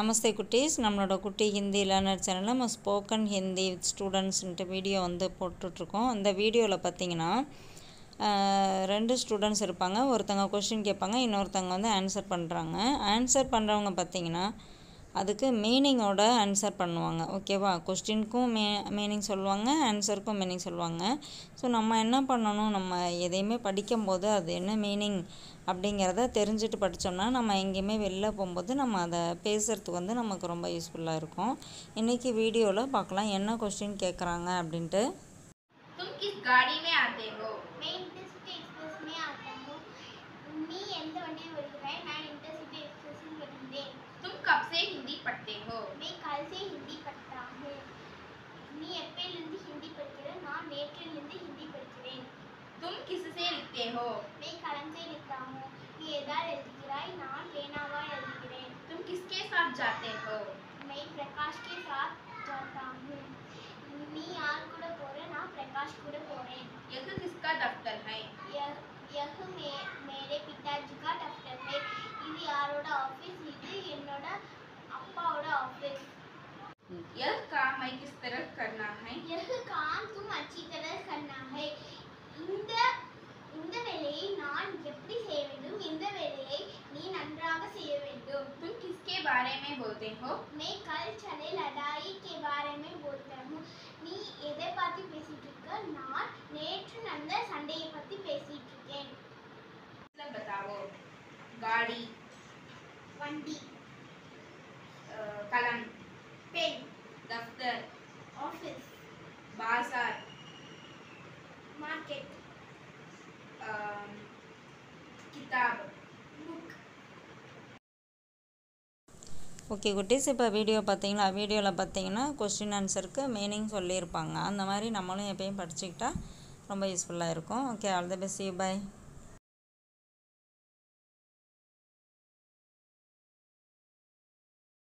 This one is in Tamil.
நமஸ்தே குட்டீஸ் நம்மளோட குட்டி ஹிந்தி லேர்னர் சேனலில் நம்ம ஸ்போக்கன் ஹிந்தி வித் ஸ்டூடெண்ட்ஸ்ன்ட்டு வீடியோ வந்து போட்டுட்ருக்கோம் அந்த வீடியோவில் பார்த்தீங்கன்னா ஆஹ், ரெண்டு ஸ்டூடெண்ட்ஸ் இருப்பாங்க ஒருத்தங்க கொஷின் கேட்பாங்க இன்னொருத்தங்க வந்து ஆன்சர் பண்ணுறாங்க ஆன்சர் பண்ணுறவங்க பார்த்தீங்கன்னா அதுக்கு மீனிங்கோட ஆன்சர் பண்ணுவாங்க ஓகேவா கொஸ்டினுக்கும் மீ மீனிங் சொல்லுவாங்க ஆன்சருக்கும் மீனிங் சொல்லுவாங்க ஸோ நம்ம என்ன பண்ணணும் நம்ம எதையுமே படிக்கும்போது அது என்ன மீனிங் அப்படிங்கிறத தெரிஞ்சுட்டு படித்தோம்னா நம்ம எங்கேயுமே வெளில போகும்போது நம்ம அதை பேசுகிறதுக்கு வந்து நமக்கு ரொம்ப யூஸ்ஃபுல்லாக இருக்கும் இன்றைக்கி வீடியோவில் பார்க்கலாம் என்ன கொஸ்டின் கேட்குறாங்க அப்படின்ட்டு तुम किस गाड़ी में आते हो मैं इंटरसिटी एक्सप्रेस में आता हूँ मी எந்த வண்டியில் வருகிறேன் நான் इंटरसिटी एक्सप्रेस में வருகிறேன் तुम कब से हिंदी पढ़ते हो मैं कल से हिंदी पढ़ता हूँ நீ எப்பையிலிருந்து ஹிந்தி படிக்கிற நான் நேற்றிலிருந்து ஹிந்தி படிக்கிறேன் तुम किससे लिखते हो मैं कलम से लिखता हूँ நீ எதால் எழுதுகிறாய் நான் பேனாவால் எழுதுகிறேன் तुम किसके साथ जाते हो मैं प्रकाश के साथ जाता हूँ நீ யார் கூட போற நான் பிரகாஷ் கூட போறேன் यह किसका दफ्तर है यह यह मे मेरे पिताजी का दफ्तर है இது யாரோட ஆஃபீஸ் இது என்னோட அப்பாவோட ஆஃபீஸ் यह काम मैं किस तरह करना है यह काम तुम अच्छी तरह करना है இந்த இந்த வேலையை நான் எப்படி செய்ய வேண்டும் இந்த வேலையை நீ நன்றாக செய்ய வேண்டும் तुम किसके बारे में बोलते हो मैं कल चले लड़ाई के बारे में बोलता हूँ நீ எதை பத்தி பேசிட்டு இருக்க நான் நேற்று நடந்த சண்டையை பத்தி பேசிட்டு இருக்கேன் मतलब बताओ गाड़ी வண்டி अ, कलम பென் दफ्तर ஆஃபீஸ் बाजार மார்க்கெட் अ, किताब புக் ஓகே குட்டீஸ் இப்போ வீடியோ பார்த்தீங்களா வீடியோவில் பார்த்தீங்கன்னா கொஸ்டின் ஆன்சருக்கு மீனிங் சொல்லியிருப்பாங்க அந்த மாதிரி நம்மளும் எப்பயும் படிச்சுக்கிட்டா ரொம்ப யூஸ்ஃபுல்லாக இருக்கும் okay all the best you by